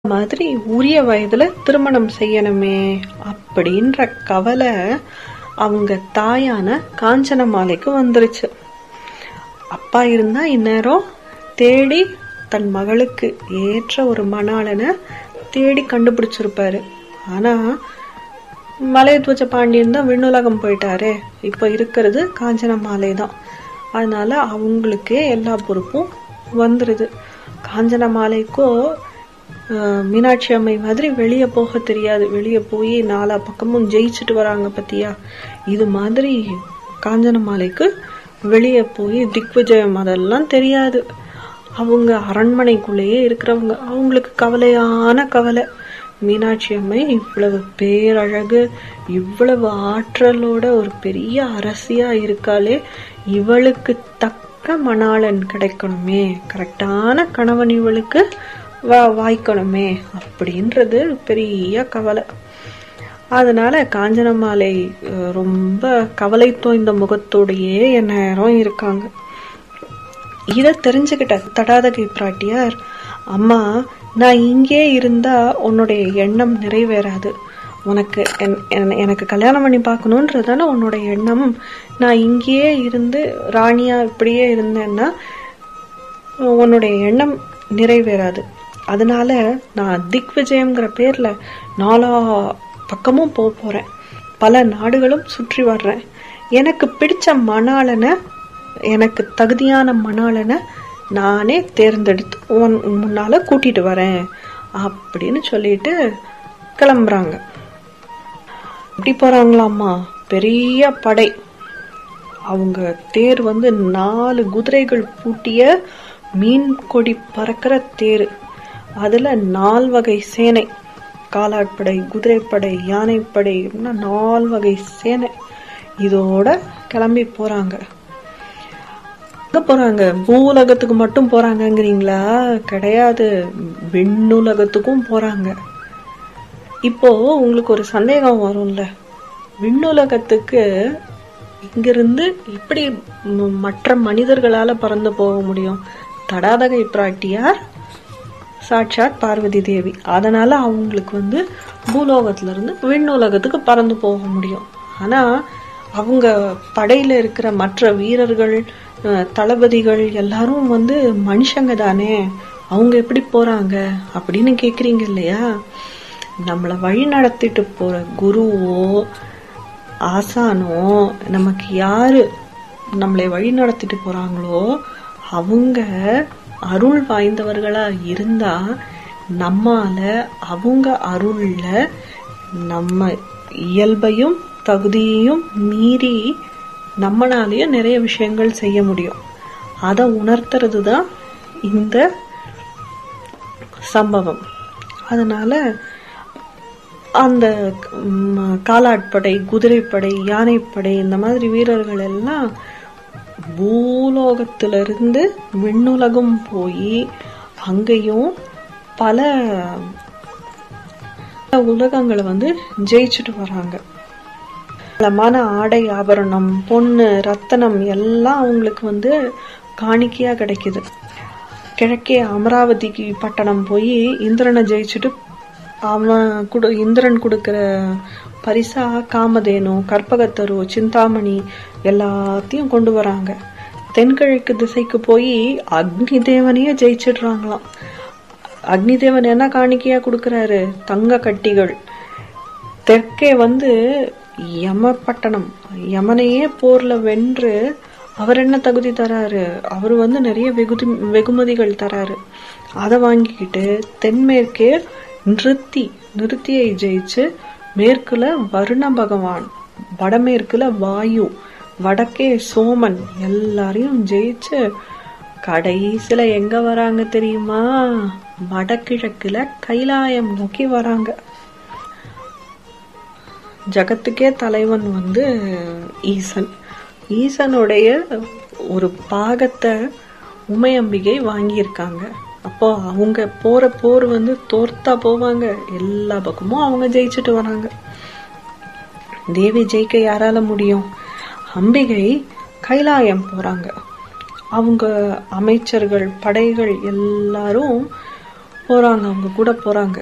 மாதிரி உரிய வயதுல திருமணம் செய்யணுமே அப்படின்ற கவலை அவங்க தாயான காஞ்சனமாலைக்கு வந்துருச்சு அப்பா இருந்தா இந்நேரம் தேடி தன் மகளுக்கு ஏற்ற ஒரு மணாளனை தேடி கண்டுபிடிச்சிருப்பாரு ஆனா மலையத்வஜ பாண்டியன் தான் விண்ணுலகம் போயிட்டாரே இப்ப இருக்கிறது காஞ்சன மாலை தான் அதனால அவங்களுக்கே எல்லா பொறுப்பும் வந்துருது காஞ்சன மாலைக்கோ ஆஹ், மீனாட்சி அம்மை மாதிரி வெளியே போக தெரியாது வெளியே போய் நாலா பக்கமும் ஜெயிச்சுட்டு வராங்க பத்தியா இது மாதிரி காஞ்சன மாலைக்கு வெளியே போய் திக்விஜயம் அதெல்லாம் தெரியாது அவங்க அரண்மனைக்குள்ளேயே இருக்கிறவங்க அவங்களுக்கு கவலையான கவலை மீனாட்சி அம்மை இவ்வளவு பேரழகு இவ்வளவு ஆற்றலோட ஒரு பெரிய அரசியா இருக்காளே இவளுக்கு தக்க மணாளன் கிடைக்கணுமே கரெக்டான கணவன் இவளுக்கு வா வாய்க்கணுமே அப்படின்றது பெரிய கவலை அதனால காஞ்சனமாலை அஹ், ரொம்ப கவலை தோய்ந்த முகத்தோடையே நேரம் இருக்காங்க இத தெரிஞ்சுக்கிட்ட தடாதகை பிராட்டியார் அம்மா நான் இங்கே இருந்தா உன்னுடைய எண்ணம் நிறைவேறாது உனக்கு என்- என்- எனக்கு கல்யாணம் பண்ணி பார்க்கணுன்றதானே உன்னோட எண்ணம் நான் இங்கேயே இருந்து ராணியா இப்படியே இருந்தேன்னா உன்னுடைய எண்ணம் நிறைவேறாது அதனால நான் திக் விஜயம்ங்கிற பேர்ல நாலா பக்கமும் போக போறேன் பல நாடுகளும் சுற்றி வர்றேன் எனக்கு பிடிச்ச மணாளனை எனக்கு தகுதியான மணாளனை நானே தேர்ந்தெடுத்து உன் முன்னால கூட்டிட்டு வரேன் அப்படின்னு சொல்லிட்டு கிளம்புறாங்க எப்படி போறாங்களாம்மா பெரிய படை அவங்க தேர் வந்து நாலு குதிரைகள் பூட்டிய மீன் கொடி பறக்கிற தேர் அதுல நால் வகை சேனை காலாட்படை குதிரைப்படை யானைப்படை இப்படின்னா நால் வகை சேனை இதோட கிளம்பி போறாங்க எங்க போறாங்க பூலகத்துக்கு மட்டும் போறாங்கங்கிறீங்களா கிடையாது விண்ணுலகத்துக்கும் போறாங்க இப்போ உங்களுக்கு ஒரு சந்தேகம் வரும்ல விண்ணுலகத்துக்கு இங்கிருந்து எப்படி ம- மற்ற மனிதர்களால பறந்து போக முடியும் தடாதகை பிராட்டியார் சாட்சாத் பார்வதி தேவி அதனால அவங்களுக்கு வந்து பூலோகத்துல இருந்து விண்ணுலகத்துக்கு பறந்து போக முடியும் ஆனா அவங்க படையில இருக்கிற மற்ற வீரர்கள் அஹ், தளபதிகள் எல்லாரும் வந்து மனுஷங்க தானே அவங்க எப்படி போறாங்க அப்படின்னு கேக்குறீங்க இல்லையா நம்மள வழி நடத்திட்டு போற குருவோ ஆசானோ நமக்கு யாரு நம்மளை வழி நடத்திட்டு போறாங்களோ அவங்க அருள் வாய்ந்தவர்களா இருந்தா நம்மால அவங்க அருள்ல நம்ம இயல்பையும் தகுதியையும் மீறி நம்மளாலேயும் நிறைய விஷயங்கள் செய்ய முடியும் அதை உணர்த்துறது தான் இந்த சம்பவம் அதனால அந்த ம், காலாட்படை குதிரைப்படை யானைப்படை இந்த மாதிரி வீரர்கள் எல்லாம் பூலோகத்திலிருந்து விண்ணுலகம் போய் அங்கேயும் பல உலகங்களை வந்து ஜெயிச்சுட்டு வராங்க பலமான ஆடை ஆபரணம் பொண்ணு ரத்தனம் எல்லாம் அவங்களுக்கு வந்து காணிக்கையா கிடைக்குது கிழக்கே அமராவதிக்கு பட்டணம் போய் இந்திரனை ஜெயிச்சுட்டு அவன் குடு இந்திரன் கொடுக்கிற பரிசா காமதேனு கற்பகத்தரு சிந்தாமணி எல்லாத்தையும் கொண்டு வராங்க தென்கிழக்கு திசைக்கு போய் அக்னி தேவனையே ஜெயிச்சிடுறாங்களாம் அக்னி தேவன் என்ன காணிக்கையா கொடுக்கறாரு தங்க கட்டிகள் தெற்கே வந்து யமப்பட்டணம் யமனையே போர்ல வென்று அவர் என்ன தகுதி தராரு அவர் வந்து நிறைய வெகுதி வெகுமதிகள் தராரு அதை வாங்கிக்கிட்டு தென்மேற்கே நிறுத்தி நிறுத்தியை ஜெயிச்சு மேற்குல வருண பகவான் வடமேற்குல வாயு வடக்கே சோமன் எல்லாரையும் ஜெயிச்சு கடைசியில எங்க வராங்க தெரியுமா வடகிழக்குல கைலாயம் நோக்கி வராங்க ஜகத்துக்கே தலைவன் வந்து ஈசன் ஈசனுடைய ஒரு பாகத்தை உமையம்பிகை வாங்கியிருக்காங்க அப்போ அவங்க போற போர் வந்து தோர்த்தா போவாங்க எல்லா பக்கமும் அவங்க ஜெயிச்சுட்டு வராங்க தேவி ஜெயிக்க யாரால முடியும் அம்பிகை கைலாயம் போறாங்க அவங்க அமைச்சர்கள் படைகள் எல்லாரும் போறாங்க அவங்க கூட போறாங்க